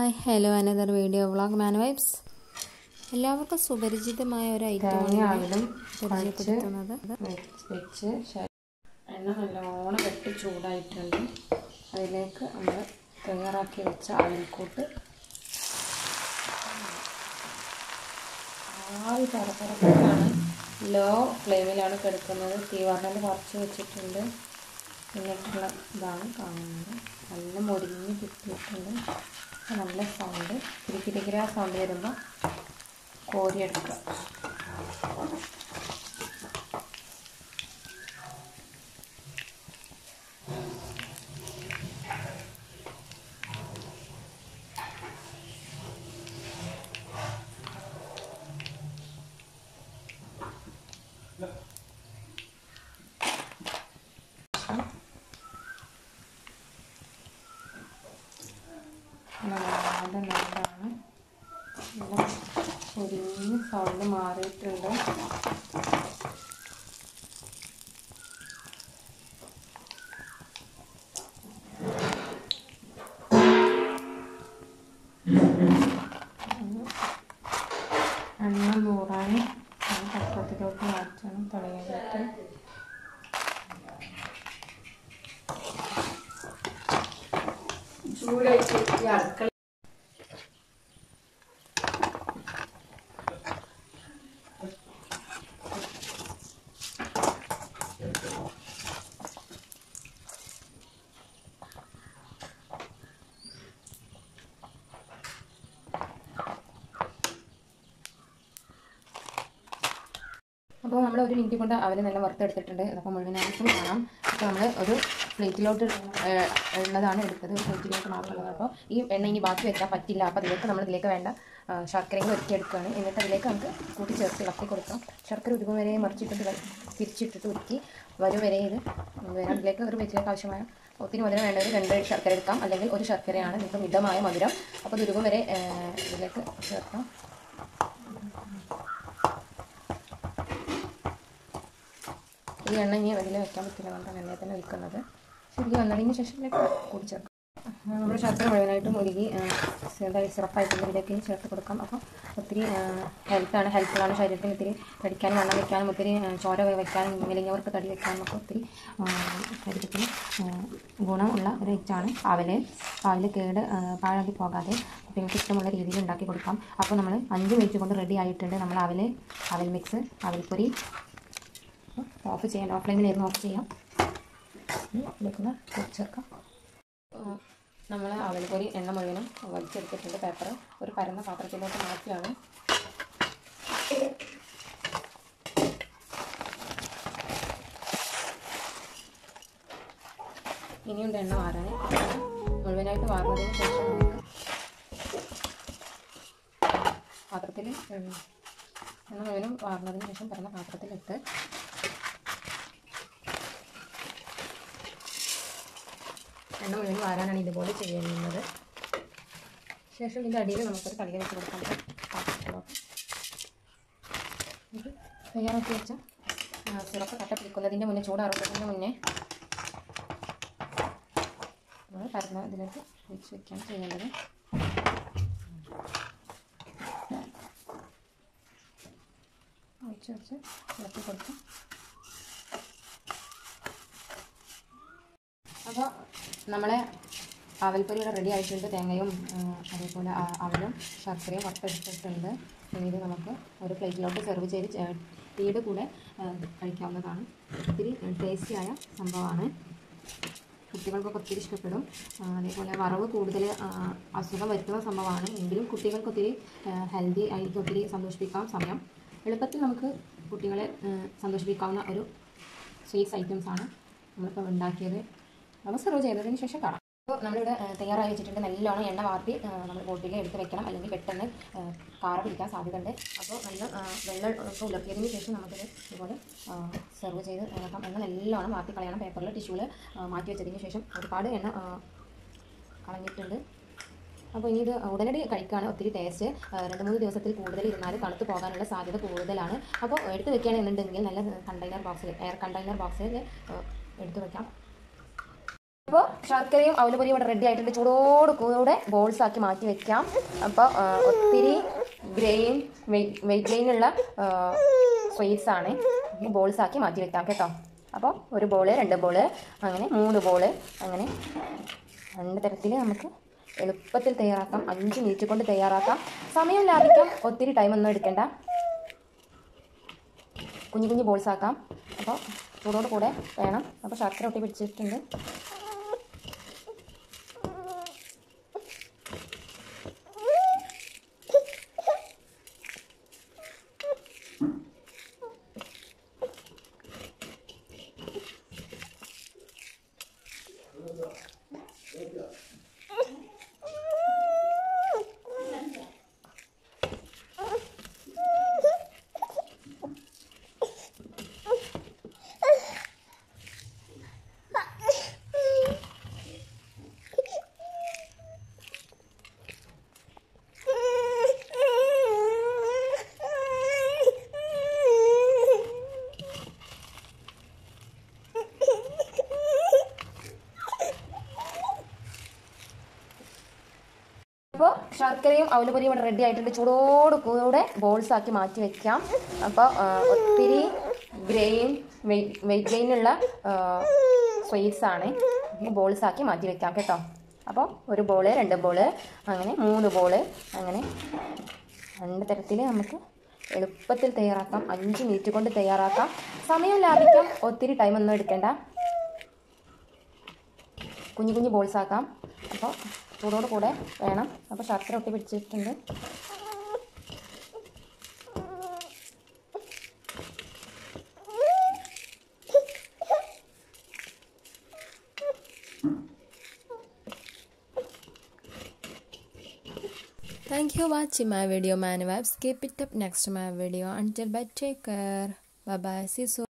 Hi hello another video vlog man vibes എല്ലാവർക്കും സുപരിചിതമായ ഒരു ഐറ്റമാണ് തേങ്ങ ഞാൻ ആവിലും പരിചയപ്പെടുത്തുന്നത് വെച്ച് വെച്ച് ശ- എണ്ണ നല്ലോണം വെട്ടി ചൂടായിട്ടുണ്ട് അതിലേക്ക് നമ്മൾ തയ്യാറാക്കി വെച്ച അവിൽക്കൂട്ട് ആവി പരപ്പരപ്പാണ് ലോ ഫ്ലെയിമിലാണ് കിടക്കുന്നത് തീവർണ്ണൽ കുറച്ച് വെച്ചിട്ടുണ്ട് എന്നിട്ടുള്ള ഇതാണ് കാണുന്നത് നല്ല മുരിഞ്ഞ് കിട്ടിയിട്ടുണ്ട് അപ്പോൾ നല്ല സൗണ്ട് കിരിക്കിരിക്കിര സൗണ്ട് വരുമ്പോൾ കോരിയെടുക്കുക നന്നായിട്ട് നല്ലതാണ് നല്ല പൊരിഞ്ഞ് സൗണ്ട് മാറിയിട്ടുണ്ട് എണ്ണ നൂറാൻ പത്രത്തിലോട്ട് മാറ്റണം തുടങ്ങിയിട്ട് ചൂടായിട്ട് ഈ അടുക്കള അപ്പോൾ നമ്മൾ ഒരു മിനിറ്റ് കൊണ്ട് അവൽ നല്ല വറുത്തെടുത്തിട്ടുണ്ട് അപ്പോൾ മുഴുവനായിട്ടും കാണാം അപ്പോൾ നമ്മൾ ഒരു പ്ലേറ്റിലോട്ട് ഏഹ്, ഉള്ളതാണ് എടുത്തത് ഒരു പ്ലേറ്റിലോട്ട് മാത്രമുള്ളത് അപ്പോൾ ഈ എണ്ണ ഇനി ബാക്കി വെക്കാൻ പറ്റില്ല അപ്പോൾ അതിലേക്ക് നമ്മൾ ഇതിലേക്ക് വേണ്ട ആ, ശർക്കരയും ഉരുക്കിയെടുക്കുകയാണ് എന്നിട്ട് അതിലേക്ക് നമുക്ക് കൂട്ടി ചേർത്ത് ഇളക്കി കൊടുക്കാം ശർക്കര ഉരുകും വരെ മറിച്ചിട്ടിട്ട് വ- തിരിച്ചിട്ടിട്ട് ഉരുക്കി വരും വരെ ഇത് വരാം അതിലേക്ക് ഒരു പ്ലേറ്റിലേക്ക് ആവശ്യമായ ഒത്തിരി മധുരം വേണ്ടവർ രണ്ട് ശർക്കര എടുക്കാം അല്ലെങ്കിൽ ഒരു ശർക്കരയാണ് നിങ്ങൾക്ക് മിതമായ മധുരം അപ്പോൾ ഇത് ഉരുകും വരെ ഏഹ്, ഇതിലേക്ക് ചേർക്കാം ഈ എണ്ണ ഇനി അതിൽ വെക്കാൻ പറ്റില്ല കൊണ്ടാണ് എണ്ണയിൽ തന്നെ ഒഴിക്കുന്നത് ശരിക്കും വന്നതിന് ശേഷം ഇതിലേക്ക് കൂടി ചേർക്കാം നമ്മൾ ശർക്കര മുഴുവനായിട്ട് മുരുകി ചെറുതായി സിറപ്പായിട്ടുള്ള ഇതിലേക്ക് ചേർത്ത് കൊടുക്കാം അപ്പോൾ ഒത്തിരി ഹെൽത്താണ് ഹെൽപ്ഫുള്ളാണ് ശരീരത്തിന് ഒത്തിരി കടിക്കാനും വണ്ണം വെക്കാനും ഒത്തിരി ആ, ചോര വെക്കാനും മെലിഞ്ഞവർക്ക് തടി വെക്കാനും ഒക്കെ ഒത്തിരി ആ, ശരീരത്തിന് ആ, ഗുണമുള്ള ഒരു ഐറ്റാണ് പാവല് പാവല് കേട് ആ, പാഴാക്കി പോകാതെ കുട്ടികൾക്ക് ഇഷ്ടമുള്ള രീതിയിൽ ഉണ്ടാക്കി കൊടുക്കാം അപ്പോൾ നമ്മൾ അഞ്ച് മിനിറ്റ് കൊണ്ട് റെഡി ആയിട്ടുണ്ട് നമ്മൾ അവല് അവൽ മിക്സ് അവൽപ്പൊരി ഓഫ് ചെയ്യാം ഓഫ്ലൈനിലായിരുന്നു ഓഫ് ചെയ്യാം ഇതിലേക്കൊന്ന് ചേർക്കാം നമ്മൾ അവൽപ്പൊരി എണ്ണ മുഴുവനും വലിച്ചെടുത്തിട്ടുണ്ട് പേപ്പർ ഒരു പരന്ന പാത്രത്തിലോട്ട് മാറ്റിയാണ് ഇനിയുണ്ട് എണ്ണ മാറാൻ മുഴുവനായിട്ട് വാർന്നതിന് ശേഷം നമുക്ക് പാത്രത്തിൽ എണ്ണ മുഴുവനും വാർന്നതിന് ശേഷം പറഞ്ഞ പാത്രത്തിലിട്ട് എണ്ണ മുഴുവൻ വാരാനാണ് ഇതുപോലെ ചെയ്യുന്നത് ശേഷം ഇതിൻ്റെ അടിയിൽ നമുക്കൊരു കളിക വെച്ച് കൊടുക്കാം പാത്രത്തിലോട്ട് ഇത് തയ്യാറാക്കി വെച്ച ആ, സിറപ്പ് കട്ട പിടിക്കുന്നതിൻ്റെ മുന്നേ ചൂടാറുന്നതിൻ്റെ മുന്നേ നമ്മൾ പരന്ന ഇതിലേക്ക് ഒഴിച്ച് വെക്കുകയാണ് ചെയ്യേണ്ടത് ഒഴിച്ച് വെച്ച് ഇളക്കി കൊടുക്കാം അപ്പോൾ നമ്മളെ അവൽപ്പൊരിയുടെ റെഡി ആയിട്ടുണ്ട് തേങ്ങയും ആ, അതേപോലെ ആ- അവലും ശർക്കരയും വറുത്തെടുത്തിട്ടുണ്ട് ഇനി ഇത് നമുക്ക് ഒരു പ്ലേറ്റിലോട്ട് സെർവ് ചെയ്ത് ചേ- ടീയുടെ കൂടെ ആ, കഴിക്കാവുന്നതാണ് ഒത്തിരി ടേസ്റ്റിയായ സംഭവമാണ് കുട്ടികൾക്കൊക്കെ ഒത്തിരി ഇഷ്ടപ്പെടും ആ, അതേപോലെ വറവ് കൂടുതൽ ആ, അസുഖം വരുത്തുന്ന സംഭവമാണ് എങ്കിലും കുട്ടികൾക്ക് ഒത്തിരി ഹെൽത്തി ആയിരിക്കും ഒത്തിരി സന്തോഷിപ്പിക്കാം സമയം എളുപ്പത്തിൽ നമുക്ക് കുട്ടികളെ ആ, സന്തോഷിപ്പിക്കാവുന്ന ഒരു സ്വീറ്റ്സ് ഐറ്റംസ് ആണ് നമ്മളിപ്പോൾ ഉണ്ടാക്കിയത് അപ്പോൾ സെർവ് ചെയ്തതിന് ശേഷം കാണാം അപ്പോൾ നമ്മളിവിടെ ആ, തയ്യാറായി വെച്ചിട്ടുണ്ട് നല്ലോണം എണ്ണ വാർത്തി ആ, നമ്മൾ ബോട്ടിൽ എടുത്ത് വെക്കണം അല്ലെങ്കിൽ പെട്ടെന്ന് ആ, കാറ പിടിക്കാൻ സാധ്യതയുണ്ട് അപ്പോൾ നല്ല ആ, വെള്ളം ഒക്കെ ഉലർത്തിയതിന് ശേഷം നമുക്കിത് ഇതുപോലെ സെർവ് ചെയ്ത് നോക്കാം എണ്ണ നല്ലോണം വാർത്തി കളയണം പേപ്പറിൽ ടിഷ്യൂവിൽ മാറ്റി വെച്ചതിന് ശേഷം ഒരുപാട് എണ്ണ ആ, കളഞ്ഞിട്ടുണ്ട് അപ്പോൾ ഇനി ഇത് ഉടനടി കഴിക്കുകയാണ് ഒത്തിരി ടേസ്റ്റ് രണ്ട് മൂന്ന് ദിവസത്തിൽ കൂടുതൽ ഇരുന്നാൽ തണുത്ത് പോകാനുള്ള സാധ്യത കൂടുതലാണ് അപ്പോൾ എടുത്ത് വെക്കുകയാണെന്നുണ്ടെങ്കിൽ നല്ല കണ്ടെയ്നർ ബോക്സിൽ എയർ കണ്ടെയ്നർ ബോക്സിൽ എടുത്ത് വെക്കാം അപ്പോൾ ശർക്കരയും അവലുപൊരിയും ഇവിടെ റെഡി ആയിട്ടുണ്ട് ചൂടോട് കൂടെ ബോൾസ് ആക്കി മാറ്റി വെക്കാം അപ്പോൾ ഒത്തിരി ഗ്രെയിൻ വെയിറ്റ് ഗെയിനുള്ള സ്വീറ്റ്സ് ആണ് ബോൾസ് ആക്കി മാറ്റി വെക്കാം കേട്ടോ അപ്പോൾ ഒരു ബോള് രണ്ട് ബോള് അങ്ങനെ മൂന്ന് ബോള് അങ്ങനെ രണ്ട് തരത്തിൽ നമുക്ക് എളുപ്പത്തിൽ തയ്യാറാക്കാം അഞ്ച് മിനിറ്റ് കൊണ്ട് തയ്യാറാക്കാം സമയം ലാഭിക്കാം ഒത്തിരി ടൈമൊന്നും എടുക്കേണ്ട കുഞ്ഞു കുഞ്ഞു ബോൾസ് ആക്കാം അപ്പോൾ ചൂടോട് കൂടെ വേണം അപ്പോൾ ശർക്കര ഒട്ടി പിടിച്ചിട്ടുണ്ട് അപ്പോൾ ശർക്കരയും അവലുപൊരിയും ഇവിടെ റെഡി ആയിട്ടുണ്ട് ചൂടോട് കൂടെ ബോൾസ് ആക്കി മാറ്റി വെക്കാം അപ്പോൾ ഒത്തിരി ഗ്രെയിൻ വെയിറ്റ് ഗെയിനുള്ള സ്വീറ്റ്സ് ആണ് ബോൾസ് ആക്കി മാറ്റി വെക്കാം കേട്ടോ അപ്പോൾ ഒരു ബോള് രണ്ട് ബോള് അങ്ങനെ മൂന്ന് ബോള് അങ്ങനെ രണ്ട് തരത്തിൽ നമുക്ക് എളുപ്പത്തിൽ തയ്യാറാക്കാം അഞ്ച് മിനിറ്റ് കൊണ്ട് തയ്യാറാക്കാം സമയം ലാഭിക്കാം ഒത്തിരി ടൈമൊന്നും എടുക്കേണ്ട കുഞ്ഞു കുഞ്ഞു ബോൾസ് ആക്കാം അപ്പോൾ ചൂടോട് കൂടെ വേണം അപ്പോൾ ശർക്കര ഒട്ടി പിടിച്ചിട്ടുണ്ട് Thank you for watching my video, man. Keep it up next to my video. Until bye, take care. Bye bye. See you soon.